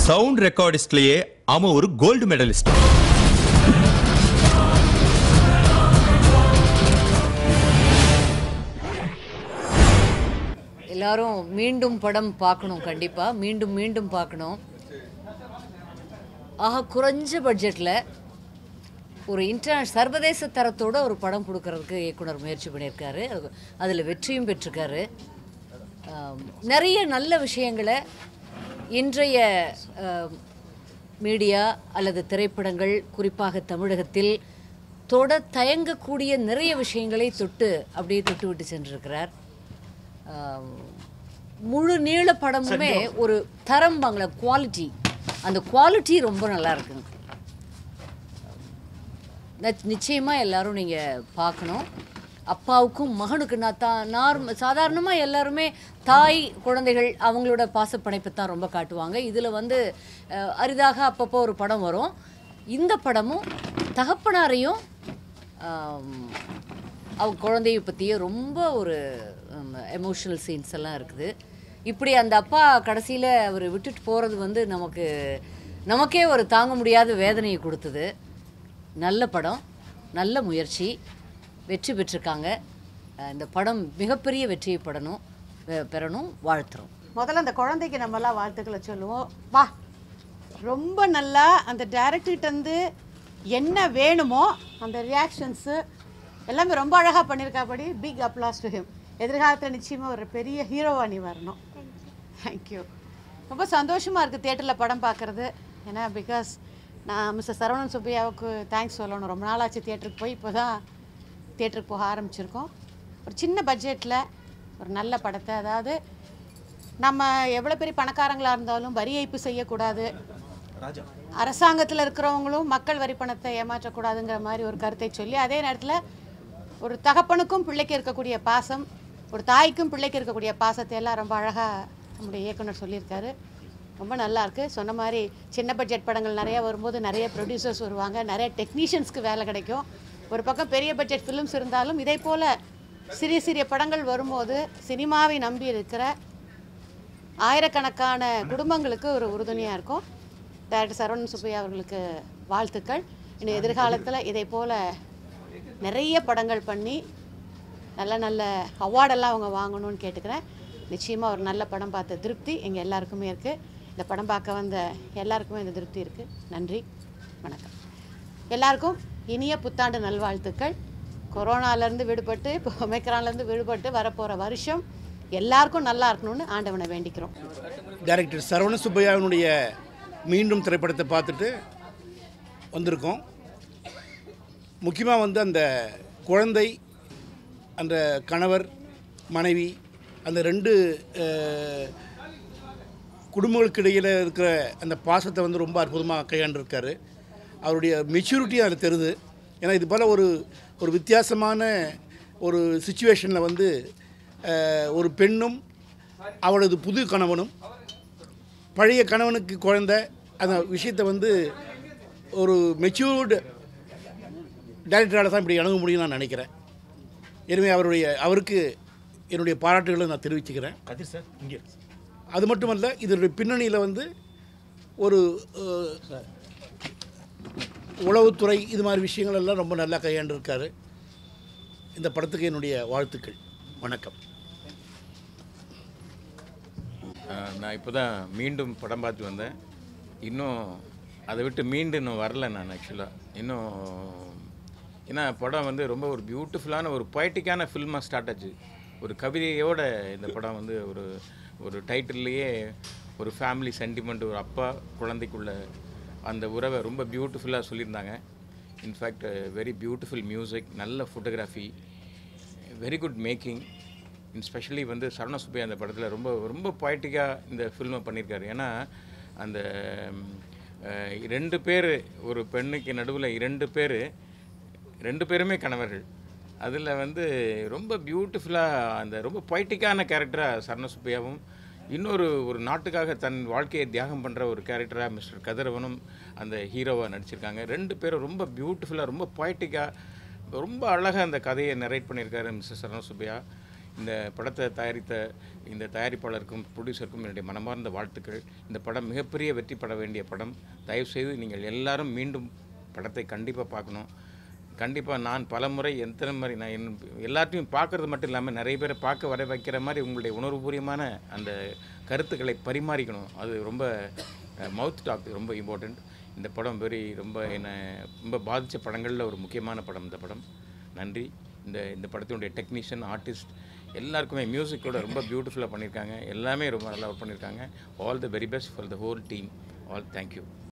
sound ரெக்கார்டிஸ்ட்லயே அவன் ஒரு gold medalist எல்லாரும் மீண்டும் படம் பார்க்கணும் கண்டிப்பாக மீண்டும் மீண்டும் பார்க்கணும் ஆக குறைஞ்ச பட்ஜெட்டில் ஒரு இன்டர் சர்வதேச தரத்தோட ஒரு படம் கொடுக்கறதுக்கு இயக்குனர் முயற்சி பண்ணியிருக்காரு அதில் வெற்றியும் பெற்றிருக்காரு ஆம், நிறைய நல்ல விஷயங்களை இன்றைய ஆம், மீடியா அல்லது திரைப்படங்கள் குறிப்பாக தமிழகத்தில் தொட தயங்கக்கூடிய நிறைய விஷயங்களை தொட்டு அப்படியே தொட்டு விட்டு சென்றிருக்கிறார் ஆம், முழு நீள படமுமே ஒரு தரம் வாங்கல குவாலிட்டி அந்த குவாலிட்டி ரொம்ப நல்லா இருக்குங்க நச்- நிச்சயமா எல்லாரும் நீங்க பார்க்கணும் அப்பாவுக்கும் மகனுக்கு நான் தா நார்ம சாதாரணமாக எல்லாருமே தாய் குழந்தைகள் அவங்களோட பாசப்பிணைப்பை தான் ரொம்ப காட்டுவாங்க இதில் வந்து அஹ், அரிதாக அப்பப்போ ஒரு படம் வரும் இந்த படமும் தகப்பனாரையும் ஆம், அவங்க குழந்தைய பற்றியே ரொம்ப ஒரு எமோஷனல் சீன்ஸ் எல்லாம் இருக்குது இப்படி அந்த அப்பா கடைசியில் அவர் விட்டுட்டு போகிறது வந்து நமக்கு நமக்கே ஒரு தாங்க முடியாத வேதனையை கொடுத்தது நல்ல படம் நல்ல முயற்சி வெற்றி பெற்றிருக்காங்க அஹ் இந்த படம் மிகப்பெரிய வெற்றியை படணும் பெ- பெறணும் வாழ்த்துறோம் முதல்ல அந்த குழந்தைக்கு நம்மலாம் வாழ்த்துக்களை சொல்லுவோம் வா ரொம்ப நல்லா அந்த டேரக்டர்கிட்ட வந்து என்ன வேணுமோ அந்த ரியாக்ஷன்ஸு எல்லாமே ரொம்ப அழகாக பண்ணியிருக்காபடி பிக் அப்ளாஸ் டு ஹிம் எதிர்காலத்தில் நிச்சயமாக ஒரு பெரிய ஹீரோவா நீ வரணும் தேங்க்யூ ரொம்ப சந்தோஷமாக இருக்குது தேட்டரில் படம் பார்க்குறது ஏன்னா பிகாஸ் நான் மிஸ்டர் சரவணன் சுப்பையாவுக்கு தேங்க்ஸ் சொல்லணும் ரொம்ப நாளாச்சு தேட்டருக்கு போய் இப்போ தான் தேட்டருக்கு போக ஆரம்பிச்சிருக்கோம் ஒரு சின்ன பட்ஜெட்டில் ஒரு நல்ல படத்தை அதாவது நம்ம எவ்வளோ பெரிய பணக்காரங்களாக இருந்தாலும் வரி ஏய்ப்பு செய்யக்கூடாது அரசாங்கத்தில் இருக்கிறவங்களும் மக்கள் வரி பணத்தை ஏமாற்றக்கூடாதுங்கிற மாதிரி ஒரு கருத்தை சொல்லி அதே நேரத்தில் ஒரு தகப்பனுக்கும் பிள்ளைக்கு இருக்கக்கூடிய பாசம் ஒரு தாய்க்கும் பிள்ளைக்கு இருக்கக்கூடிய பாசத்தை எல்லாம் ரொம்ப அழகாக நம்முடைய இயக்குனர் சொல்லியிருக்காரு ரொம்ப நல்லா இருக்கு சொன்ன மாதிரி சின்ன பட்ஜெட் படங்கள் நிறைய வரும்போது நிறைய ப்ரொடியூசர்ஸ் வருவாங்க நிறைய டெக்னீஷியன்ஸ்க்கு வேலை கிடைக்கும் ஒரு பக்கம் பெரிய பட்ஜெட் ஃபிலிம்ஸ் இருந்தாலும் இதே போல் சிறிய சிறிய படங்கள் வரும்போது சினிமாவை நம்பி இருக்கிற ஆயிரக்கணக்கான குடும்பங்களுக்கு ஒரு உறுதுணையாக இருக்கும் டைரக்டர் சரவணன் சுப்பையா அவர்களுக்கு வாழ்த்துக்கள் இனி எதிர்காலத்தில் இதே போல் நிறைய படங்கள் பண்ணி நல்ல நல்ல அவார்டெல்லாம் அவங்க வாங்கணும்னு கேட்டுக்கிறேன் நிச்சயமாக ஒரு நல்ல படம் பார்த்த திருப்தி எங்கள் எல்லாருக்குமே இருக்குது இந்த படம் பார்க்க வந்த எல்லாருக்குமே இந்த திருப்தி இருக்குது நன்றி வணக்கம் எல்லாருக்கும் இனிய புத்தாண்டு நல்வாழ்த்துக்கள் கொரோனாலேருந்து விடுபட்டு இப்போ ஒமைக்ரான்லேருந்து விடுபட்டு வரப்போகிற வருஷம் எல்லாருக்கும் நல்லா இருக்கணும்னு ஆண்டவனை வேண்டிக்கிறோம் டைரக்டர் சரவண சுப்பையாவினுடைய மீண்டும் திரைப்படத்தை பார்த்துட்டு வந்திருக்கோம் முக்கியமாக வந்து அந்த குழந்தை அந்த கணவர் மனைவி அந்த ரெண்டு அஹ், குடும்பங்களுக்கு இடையில் இருக்கிற அந்த பாசத்தை வந்து ரொம்ப அற்புதமாக கையாண்டிருக்காரு அவருடைய மெச்சூரிட்டி அதில் தெரியுது ஏன்னா இது போல் ஒரு ஒரு வித்தியாசமான ஒரு சுச்சுவேஷனில் வந்து அஹ், ஒரு பெண்ணும் அவளது புது கணவனும் பழைய கணவனுக்கு குழந்தை அந்த விஷயத்தை வந்து ஒரு மெச்சூர்டு டைரக்டரால் தான் இப்படி அணுக முடியும்னு நான் நினைக்கிறேன் எனவே அவருடைய அவருக்கு என்னுடைய பாராட்டுகளை நான் தெரிவிச்சுக்கிறேன் கதிர் சார் இங்கே அது மட்டுமல்ல இதனுடைய பின்னணியில் வந்து ஒரு அஹ், உளவுத்துறை இது மாதிரி விஷயங்கள் எல்லாம் ரொம்ப நல்லா கையாண்டிருக்காரு இந்த படத்துக்கு என்னுடைய வாழ்த்துக்கள் வணக்கம் அஹ் நான் இப்போ தான் மீண்டும் படம் பார்த்து வந்தேன் இன்னும் அதை விட்டு மீண்டும் இன்னும் வரல நான் ஆக்சுவலாக இன்னும் ஏன்னா படம் வந்து ரொம்ப ஒரு பியூட்டிஃபுல்லான ஒரு பொய்டிக்கான ஃபில்மாக ஸ்டார்ட் ஆச்சு ஒரு கவிதையோட இந்த படம் வந்து ஒரு ஒரு டைட்டில்லையே ஒரு ஃபேமிலி சென்டிமெண்ட் ஒரு அப்பா குழந்தைக்குள்ள அந்த உறவை ரொம்ப பியூட்டிஃபுல்லாக சொல்லியிருந்தாங்க இன்ஃபேக்ட் வெரி பியூட்டிஃபுல் மியூசிக் நல்ல photography very good making specially வந்து சரண சுப்பையா அந்த படத்தில் ரொம்ப ரொம்ப பொய்டிக்காக இந்த ஃபில்மை பண்ணியிருக்காரு ஏன்னா அந்த ம், அஹ், ரெண்டு பேர் ஒரு பெண்ணுக்கு நடுவில் இரண்டு பேர் ரெண்டு பேருமே கணவர்கள் அதில் வந்து ரொம்ப பியூட்டிஃபுல்லாக அந்த ரொம்ப பொய்டிக்கான கேரக்டராக சரண சுப்பையாவும் இன்னொரு ஒரு நாட்டுக்காக தன் வாழ்க்கையை தியாகம் பண்ணுற ஒரு கேரக்டராக மிஸ்டர் கதிரவனும் அந்த ஹீரோவாக நடிச்சிருக்காங்க ரெண்டு பேரும் ரொம்ப பியூட்டிஃபுல்லாக ரொம்ப பொய்டிக்காக ரொம்ப அழகாக அந்த கதையை நரேட் பண்ணியிருக்காரு மிஸ்டர் சரண சுப்பையா இந்த படத்தை தயாரித்த இந்த தயாரிப்பாளருக்கும் ப்ரொடியூசருக்கும் என்னுடைய மனமார்ந்த வாழ்த்துக்கள் இந்த படம் மிகப்பெரிய வெற்றி பெற வேண்டிய படம் தயவுசெய்து நீங்கள் எல்லாரும் மீண்டும் படத்தை கண்டிப்பாக பார்க்கணும் கண்டிப்பாக நான் பல முறை எத்தனை மாதிரி நான் என் எல்லாத்தையும் பார்க்குறது மட்டும் இல்லாமல் நிறைய பேரை பார்க்க வர வைக்கிற மாதிரி உங்களுடைய உணர்வுபூர்வமான அந்த கருத்துக்களை பரிமாறிக்கணும் அது ரொம்ப மவுத் டாக் ரொம்ப இம்பார்ட்டண்ட் இந்த படம் வெரி ரொம்ப என்னை ரொம்ப பாதித்த படங்களில் ஒரு முக்கியமான படம் இந்த படம் நன்றி இந்த இந்த படத்தினுடைய டெக்னீஷியன் ஆர்டிஸ்ட் எல்லாருக்குமே மியூசிக்கோட ரொம்ப பியூட்டிஃபுல்லாக பண்ணியிருக்காங்க எல்லாமே ரொம்ப நல்லா ஒர்க் பண்ணியிருக்காங்க all the very best for the whole team all thank you